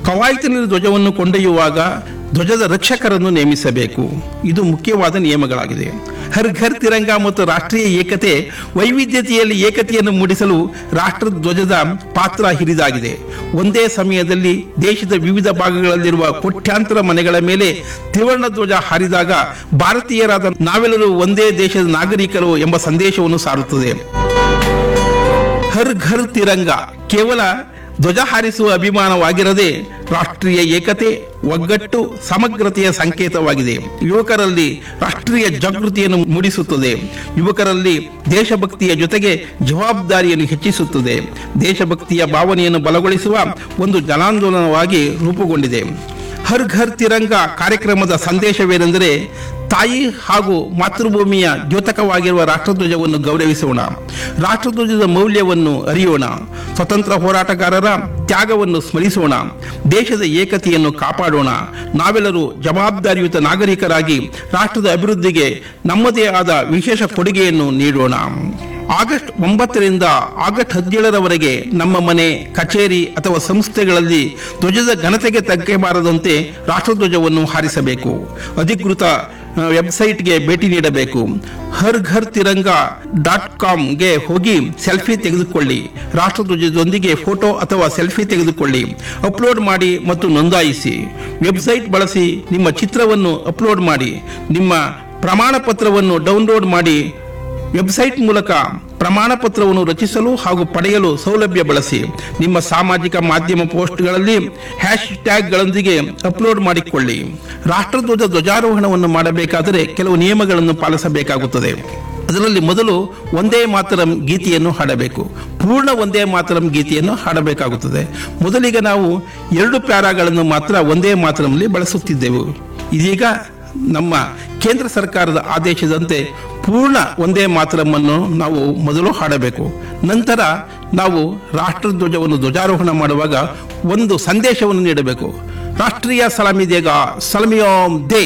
ಕವಾಯತಿನಲ್ಲಿ ಧ್ವಜವನ್ನು ಕೊಂಡೊಯ್ಯುವಾಗ ಧ್ವಜದ ರಕ್ಷಕರನ್ನು ನೇಮಿಸಬೇಕು ಇದು ಮುಖ್ಯವಾದ ನಿಯಮಗಳಾಗಿದೆ ಹರ್ ಘರ್ ತಿರಂಗ ಮತ್ತು ರಾಷ್ಟ್ರೀಯ ಏಕತೆ ವೈವಿಧ್ಯತೆಯಲ್ಲಿ ಏಕತೆಯನ್ನು ಮೂಡಿಸಲು ರಾಷ್ಟ್ರ ಧ್ವಜದ ಪಾತ್ರ ಹಿರಿದಾಗಿದೆ ಒಂದೇ ಸಮಯದಲ್ಲಿ ದೇಶದ ವಿವಿಧ ಭಾಗಗಳಲ್ಲಿರುವ ಕೋಟ್ಯಾಂತರ ಮನೆಗಳ ಮೇಲೆ ತ್ರಿವರ್ಣ ಧ್ವಜ ಹಾರಿದಾಗ ಭಾರತೀಯರಾದ ನಾವೆಲ್ಲರೂ ಒಂದೇ ದೇಶದ ನಾಗರಿಕರು ಎಂಬ ಸಂದೇಶವನ್ನು ಸಾರುತ್ತದೆ ಹರ್ ಘರ್ ತಿರಂಗ ಕೇವಲ ಧ್ವಜ ಹಾರಿಸುವ ಅಭಿಮಾನವಾಗಿರದೆ ರಾಷ್ಟ್ರೀಯ ಏಕತೆ ಒಗ್ಗಟ್ಟು ಸಮಗ್ರತೆಯ ಸಂಕೇತವಾಗಿದೆ ಯುವಕರಲ್ಲಿ ರಾಷ್ಟ್ರೀಯ ಜಾಗೃತಿಯನ್ನು ಮೂಡಿಸುತ್ತದೆ ಯುವಕರಲ್ಲಿ ದೇಶಭಕ್ತಿಯ ಜೊತೆಗೆ ಜವಾಬ್ದಾರಿಯನ್ನು ಹೆಚ್ಚಿಸುತ್ತದೆ ದೇಶಭಕ್ತಿಯ ಭಾವನೆಯನ್ನು ಬಲಗೊಳಿಸುವ ಒಂದು ಜನಾಂದೋಲನವಾಗಿ ರೂಪುಗೊಂಡಿದೆ ಹರ್ ಘರ್ ತಿರಂಗ ಕಾರ್ಯಕ್ರಮದ ಸಂದೇಶವೇನೆಂದರೆ ತಾಯಿ ಹಾಗೂ ಮಾತೃಭೂಮಿಯ ದ್ಯೋತಕವಾಗಿರುವ ರಾಷ್ಟ್ರಧ್ವಜವನ್ನು ಗೌರವಿಸೋಣ ರಾಷ್ಟ್ರಧ್ವಜದ ಮೌಲ್ಯವನ್ನು ಅರಿಯೋಣ ಸ್ವತಂತ್ರ ಹೋರಾಟಗಾರರ ತ್ಯಾಗವನ್ನು ಸ್ಮರಿಸೋಣ ದೇಶದ ಏಕತೆಯನ್ನು ಕಾಪಾಡೋಣ ನಾವೆಲ್ಲರೂ ಜವಾಬ್ದಾರಿಯುತ ನಾಗರಿಕರಾಗಿ ರಾಷ್ಟ್ರದ ಅಭಿವೃದ್ಧಿಗೆ ನಮ್ಮದೇ ಆದ ವಿಶೇಷ ಕೊಡುಗೆಯನ್ನು ನೀಡೋಣ ಆಗಸ್ಟ್ ಒಂಬತ್ತರಿಂದ ಆಗಸ್ಟ್ ಹದಿನೇಳರವರೆಗೆ ನಮ್ಮ ಮನೆ ಕಚೇರಿ ಅಥವಾ ಸಂಸ್ಥೆಗಳಲ್ಲಿ ಧ್ವಜದ ಘನತೆಗೆ ತಗ್ಗೆ ಬಾರದಂತೆ ರಾಷ್ಟ್ರಧ್ವಜವನ್ನು ಹಾರಿಸಬೇಕು ಅಧಿಕೃತ ಆ, ವೆಬ್ಸೈಟ್ಗೆ ಭೇಟಿ ನೀಡಬೇಕು ಹರ್ ಘರ್ ತಿರಂಗ ಡಾಟ್ ಕಾಮ್ಗೆ ಹೋಗಿ ಸೆಲ್ಫಿ ತೆಗೆದುಕೊಳ್ಳಿ ರಾಷ್ಟ್ರಧ್ವಜದೊಂದಿಗೆ ಫೋಟೋ ಅಥವಾ ಸೆಲ್ಫಿ ತೆಗೆದುಕೊಳ್ಳಿ ಅಪ್ಲೋಡ್ ಮಾಡಿ ಮತ್ತು ನೋಂದಾಯಿಸಿ ವೆಬ್ಸೈಟ್ ಬಳಸಿ ನಿಮ್ಮ ಚಿತ್ರವನ್ನು ಅಪ್ಲೋಡ್ ಮಾಡಿ ನಿಮ್ಮ ಪ್ರಮಾಣ ಪತ್ರವನ್ನು ಡೌನ್ಲೋಡ್ ಮಾಡಿ ವೆಬ್ಸೈಟ್ ಮೂಲಕ ಪ್ರಮಾಣ ಪತ್ರವನ್ನು ರಚಿಸಲು ಹಾಗೂ ಪಡೆಯಲು ಸೌಲಭ್ಯ ಬಳಸಿ ನಿಮ್ಮ ಸಾಮಾಜಿಕ ಮಾಧ್ಯಮ ಪೋಸ್ಟ್ಗಳಲ್ಲಿ ಹ್ಯಾಶ್ ಟ್ಯಾಗ್ಗಳೊಂದಿಗೆ ಅಪ್ಲೋಡ್ ಮಾಡಿಕೊಳ್ಳಿ ರಾಷ್ಟ್ರಧ್ವಜ ಧ್ವಜಾರೋಹಣವನ್ನು ಮಾಡಬೇಕಾದರೆ ಕೆಲವು ನಿಯಮಗಳನ್ನು ಪಾಲಿಸಬೇಕಾಗುತ್ತದೆ ಅದರಲ್ಲಿ ಮೊದಲು ಒಂದೇ ಮಾತರಂ ಗೀತೆಯನ್ನು ಹಾಡಬೇಕು ಪೂರ್ಣ ಒಂದೇ ಮಾತರಂ ಗೀತೆಯನ್ನು ಹಾಡಬೇಕಾಗುತ್ತದೆ ಮೊದಲಿಗೆ ನಾವು ಎರಡು ಪ್ಯಾರಾಗಳನ್ನು ಮಾತ್ರ ಒಂದೇ ಮಾತರಂಲಿ ಬಳಸುತ್ತಿದ್ದೆವು ಇದೀಗ ನಮ್ಮ ಕೇಂದ್ರ ಸರ್ಕಾರದ ಆದೇಶದಂತೆ ಪೂರ್ಣ ಒಂದೇ ಮಾತರಮ್ಮನ್ನು ನಾವು ಮೊದಲು ಹಾಡಬೇಕು ನಂತರ ನಾವು ರಾಷ್ಟ್ರಧ್ವಜವನ್ನು ಧ್ವಜಾರೋಹಣ ಮಾಡುವಾಗ ಒಂದು ಸಂದೇಶವನ್ನು ನೀಡಬೇಕು ರಾಷ್ಟ್ರೀಯ ಸಲಾಮಿ ದೇಗ ಸಲಮಿಯೋಂ ದೇ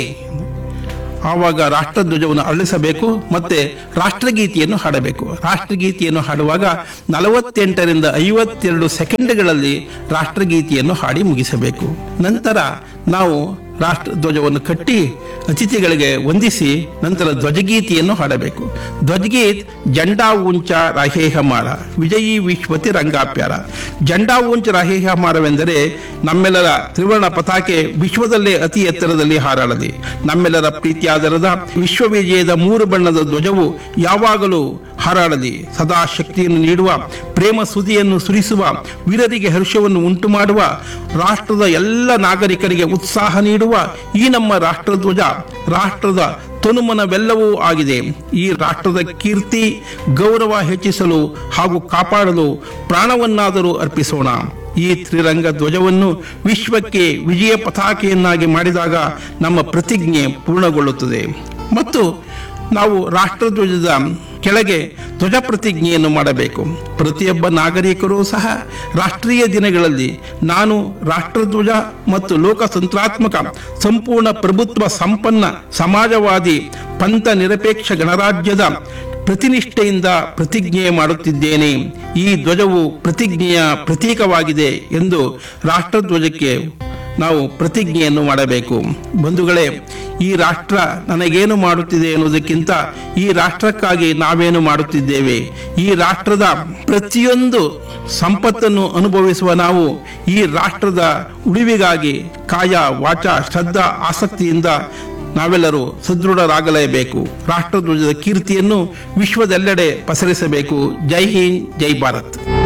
ಆವಾಗ ರಾಷ್ಟ್ರಧ್ವಜವನ್ನು ಅರಳಿಸಬೇಕು ಮತ್ತೆ ರಾಷ್ಟ್ರಗೀತೆಯನ್ನು ಹಾಡಬೇಕು ರಾಷ್ಟ್ರಗೀತೆಯನ್ನು ಹಾಡುವಾಗ ನಲವತ್ತೆಂಟರಿಂದ ಐವತ್ತೆರಡು ಸೆಕೆಂಡ್ಗಳಲ್ಲಿ ರಾಷ್ಟ್ರಗೀತೆಯನ್ನು ಹಾಡಿ ಮುಗಿಸಬೇಕು ನಂತರ ನಾವು ರಾಷ್ಟ್ರ ಧ್ವಜವನ್ನು ಕಟ್ಟಿ ಅತಿಥಿಗಳಿಗೆ ವಂದಿಸಿ ನಂತರ ಧ್ವಜಗೀತೆಯನ್ನು ಹಾಡಬೇಕು ಧ್ವಜಗೀತ್ ಜಂಡಾ ಉಂಚ ರಾಹೇಹ ಮಾರ ವಿಜಯೀ ವಿಶ್ವತಿ ರಂಗಾಪ್ಯಾರ ಜಂಡಾ ಉಂಚ ರಾಹೇಹ ಮಾರವೆಂದರೆ ನಮ್ಮೆಲ್ಲರ ತ್ರಿವರ್ಣ ಪತಾಕೆ ವಿಶ್ವದಲ್ಲೇ ಅತಿ ಎತ್ತರದಲ್ಲಿ ಹಾರಾಡಲಿ ನಮ್ಮೆಲ್ಲರ ಪ್ರೀತಿಯಾದರದ ವಿಶ್ವವಿಜಯದ ಮೂರು ಬಣ್ಣದ ಧ್ವಜವು ಯಾವಾಗಲೂ ಹಾರಾಡಲಿ ಸದಾ ಶಕ್ತಿಯನ್ನು ನೀಡುವ ಪ್ರೇಮ ಸುದಿಯನ್ನು ಸುರಿಸುವ ವೀರರಿಗೆ ಹರ್ಷವನ್ನು ಉಂಟು ಮಾಡುವ ರಾಷ್ಟ್ರದ ಎಲ್ಲ ನಾಗರಿಕರಿಗೆ ಉತ್ಸಾಹ ನೀಡುವ ಈ ನಮ್ಮ ರಾಷ್ಟ್ರಧ್ವಜ ರಾಷ್ಟ್ರದ ತನುಮನವೆಲ್ಲವೂ ಆಗಿದೆ ಈ ರಾಷ್ಟ್ರದ ಕೀರ್ತಿ ಗೌರವ ಹೆಚ್ಚಿಸಲು ಹಾಗೂ ಕಾಪಾಡಲು ಪ್ರಾಣವನ್ನಾದರೂ ಅರ್ಪಿಸೋಣ ಈ ತ್ರಿರಂಗ ಧ್ವಜವನ್ನು ವಿಶ್ವಕ್ಕೆ ವಿಜಯ ಪತಾಕೆಯನ್ನಾಗಿ ಮಾಡಿದಾಗ ನಮ್ಮ ಪ್ರತಿಜ್ಞೆ ಪೂರ್ಣಗೊಳ್ಳುತ್ತದೆ ಮತ್ತು ನಾವು ರಾಷ್ಟ್ರಧ್ವಜದ ಕೆಳಗೆ ಧ್ವಜ ಪ್ರತಿಜ್ಞೆಯನ್ನು ಮಾಡಬೇಕು ಪ್ರತಿಯೊಬ್ಬ ನಾಗರಿಕರೂ ಸಹ ರಾಷ್ಟ್ರೀಯ ದಿನಗಳಲ್ಲಿ ನಾನು ರಾಷ್ಟ್ರಧ್ವಜ ಮತ್ತು ಲೋಕತಂತ್ರಾತ್ಮಕ ಸಂಪೂರ್ಣ ಪ್ರಭುತ್ವ ಸಂಪನ್ನ ಸಮಾಜವಾದಿ ಪಂಥ ನಿರಪೇಕ್ಷ ಗಣರಾಜ್ಯದ ಪ್ರತಿನಿಷ್ಠೆಯಿಂದ ಪ್ರತಿಜ್ಞೆ ಮಾಡುತ್ತಿದ್ದೇನೆ ಈ ಧ್ವಜವು ಪ್ರತಿಜ್ಞೆಯ ಪ್ರತೀಕವಾಗಿದೆ ಎಂದು ರಾಷ್ಟ್ರಧ್ವಜಕ್ಕೆ ನಾವು ಪ್ರತಿಜ್ಞೆಯನ್ನು ಮಾಡಬೇಕು ಬಂಧುಗಳೇ ಈ ರಾಷ್ಟ್ರ ನನಗೇನು ಮಾಡುತ್ತಿದೆ ಎನ್ನುವುದಕ್ಕಿಂತ ಈ ರಾಷ್ಟ್ರಕ್ಕಾಗಿ ನಾವೇನು ಮಾಡುತ್ತಿದ್ದೇವೆ ಈ ರಾಷ್ಟ್ರದ ಪ್ರತಿಯೊಂದು ಸಂಪತ್ತನ್ನು ಅನುಭವಿಸುವ ನಾವು ಈ ರಾಷ್ಟ್ರದ ಉಳಿವಿಗಾಗಿ ಕಾಯ ವಾಚ ಶ್ರದ್ಧಾ ಆಸಕ್ತಿಯಿಂದ ನಾವೆಲ್ಲರೂ ಸದೃಢರಾಗಲೇಬೇಕು ರಾಷ್ಟ್ರಧ್ವಜದ ಕೀರ್ತಿಯನ್ನು ವಿಶ್ವದೆಲ್ಲೆಡೆ ಪಸರಿಸಬೇಕು ಜೈ ಹಿಂದ್ ಜೈ ಭಾರತ್